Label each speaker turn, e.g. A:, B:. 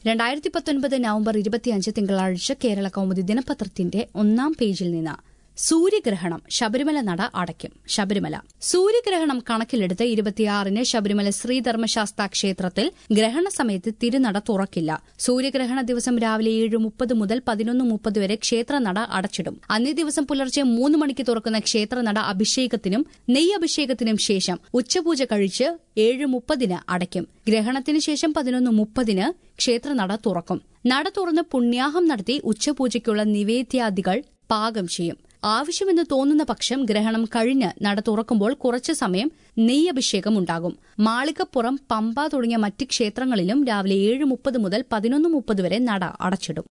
A: രണ്ടായിരത്തി പത്തൊൻപത് നവംബർ ഇരുപത്തിയഞ്ച് തിങ്കളാഴ്ച കേരള കൗമുദി ദിനപത്രത്തിന്റെ ഒന്നാം പേജിൽ നിന്ന് സൂര്യഗ്രഹണം ശബരിമല നട അടയ്ക്കും ശബരിമല സൂര്യഗ്രഹണം കണക്കിലെടുത്ത് ഇരുപത്തിയാറിന് ശബരിമല ശ്രീധർമ്മശാസ്ത ക്ഷേത്രത്തിൽ ഗ്രഹണ സമയത്ത് തിരുനട തുറക്കില്ല സൂര്യഗ്രഹണ ദിവസം രാവിലെ ഏഴ് മുപ്പത് മുതൽ പതിനൊന്ന് മുപ്പത് വരെ ക്ഷേത്രനട അടച്ചിടും അന്നേ ദിവസം പുലർച്ചെ മൂന്ന് മണിക്ക് തുറക്കുന്ന ക്ഷേത്രനട അഭിഷേകത്തിനും നെയ്യഭിഷേകത്തിനും ശേഷം ഉച്ചപൂജ കഴിച്ച് ഏഴ് മുപ്പതിന് അടയ്ക്കും ഗ്രഹണത്തിന് ശേഷം പതിനൊന്ന് മുപ്പതിന് ക്ഷേത്രനട തുറക്കും നട തുറന്ന് പുണ്യാഹം നടത്തി ഉച്ചപൂജയ്ക്കുള്ള നിവേദ്യാദികൾ പാകം ചെയ്യും ആവശ്യമെന്ന് തോന്നുന്ന പക്ഷം ഗ്രഹണം കഴിഞ്ഞ് നട തുറക്കുമ്പോൾ കുറച്ചു സമയം നെയ്യഭിഷേകം ഉണ്ടാകും മാളികപ്പുറം പമ്പ തുടങ്ങിയ മറ്റ് ക്ഷേത്രങ്ങളിലും രാവിലെ ഏഴ് മുപ്പത് മുതൽ പതിനൊന്ന് മുപ്പത് വരെ നട അടച്ചിടും